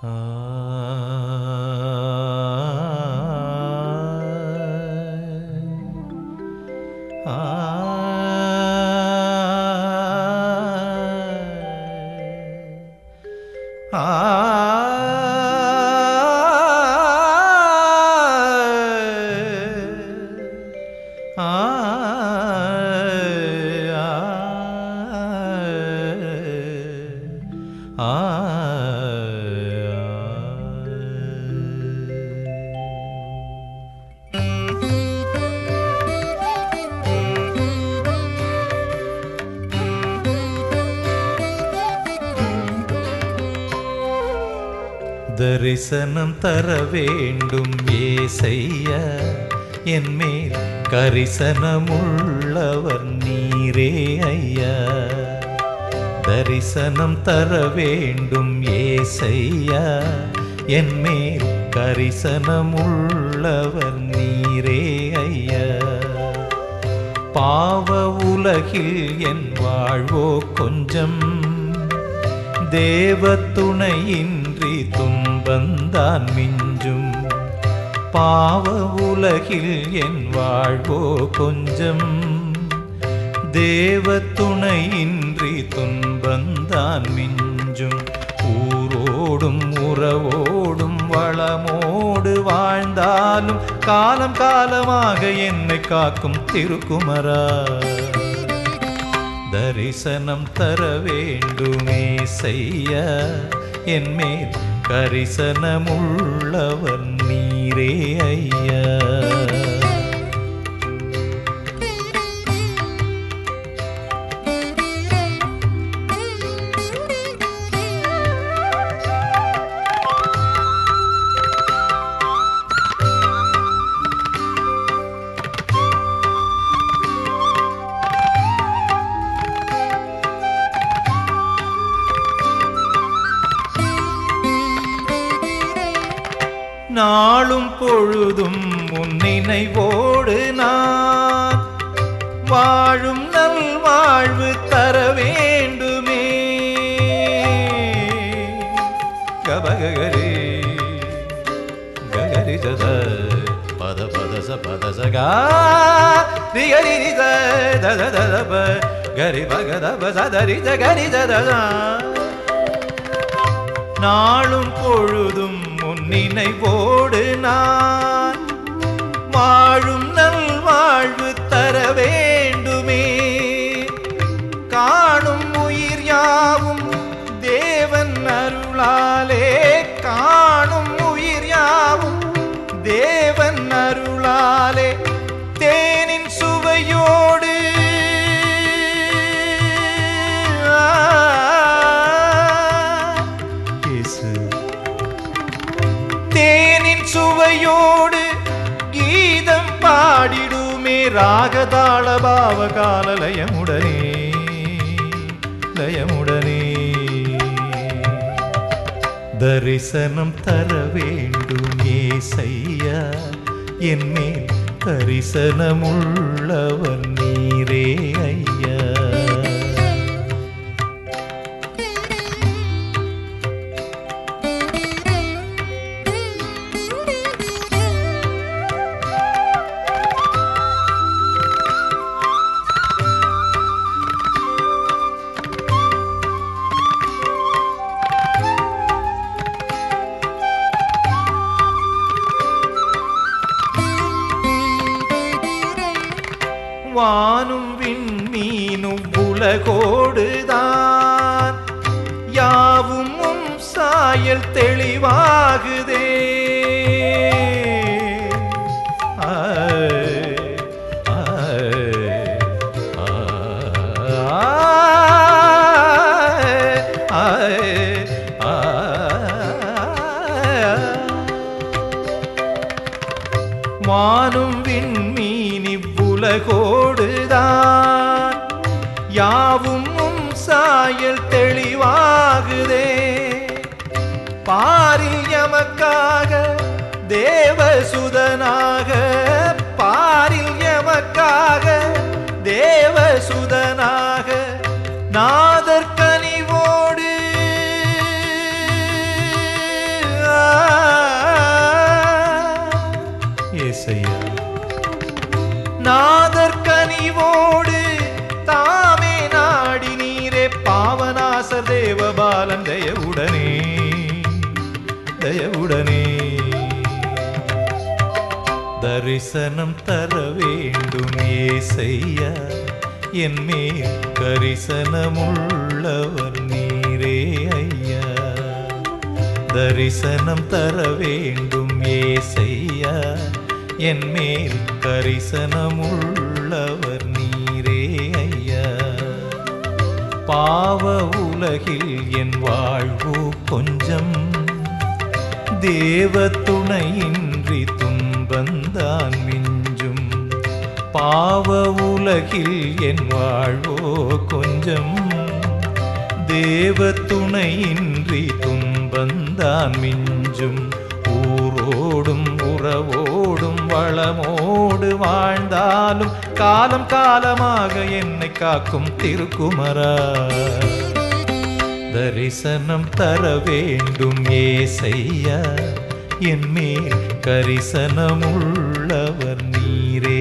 தரிசனம் தர வேண்டும் ஏசையா என் மேல் கரிசனமுள்ளவர் நீரே ஐயா தரிசனம் தர வேண்டும் ஏசையா என் மேல் கரிசனமுள்ளவர் நீரே ஐயா பாவ உலகில் என் வாழ்வோ கொஞ்சம் தேவ துணையின்றி துன்பந்தான் மிஞ்சும் பாவ உலகில் என் வாழ்வோ கொஞ்சம் தேவ துணையின்றி துன்பந்தான் மிஞ்சும் ஊரோடும் உறவோடும் வளமோடு வாழ்ந்தாலும் காலம் காலமாக என்னை காக்கும் திருக்குமரா தரிசனம் தர வேண்டுமே செய்ய என் மேல் கரிசனமுள்ளவர் நீரே ஐயா நாளும் பொழுதும் உன் நினைவோடு நான் வாழும் நல் வாழ்வு தர வேண்டுமே கபகரி ககரி ஜத பத பத ச பத ச கா ரி கரி ரி த த த த த ப கரி பக த ப ச த ரி த கரி த த த நாளும் பொழுதும் உன் நினைவோடு நான் வாழும் நல் வாழ்வு தர வேண்டுமே காணும் உயிர் யாவும் தேவன் அருளாலே காணும் உயிர் யாவும் தேவன் அருளாலே தேனின் சுவையோடு இயேசு தேனின் சுவையோடு கீதம் பாடிடுமே ராகதாள பாவ கால லயமுடனே லயமுடனே தரிசனம் தர வேண்டும் ஏசையா என் மேல் தரிசனமுள்ளவர் நீரே ஐயா வானும் விண்மீனும் உலகோடுதான் யாவும் உம் சாயல் தெளிவாகுதே ஆய், ஆய், ஆய், ஆய், ஆய். வானும் விண்மீனி உலகோடுதான் யாவும் உம் சாயல் தெளிவாகுதே பாரில் எமக்காக தேவசுதனாக பாரில் எமக்காக தேவசுதனாக நாதர் கனிவோடு தரிசனம் தர வேண்டும் ஏசையா என் மேல் கரிசனமுள்ளவர் நீரே ஐயா தரிசனம் தர வேண்டும் ஏசையா என் மேல் கரிசனமுள்ளவர் நீரே ஐயா பாவ உலகில் என் வாழ்வு கொஞ்சம் தேவ துணையின்றி துன்பந்தான் மிஞ்சும் பாவ உலகில் என் வாழ்வோ கொஞ்சம் தேவ துணையின்றி துன்பந்தான் மிஞ்சும் ஊரோடும் உறவோடும் வளமோடு வாழ்ந்தாலும் காலம் காலமாக என்னை காக்கும் திருக்குமரா தரிசனம் தர வேண்டும் ஏசையா என் மேல் கரிசனமுள்ளவர் நீரே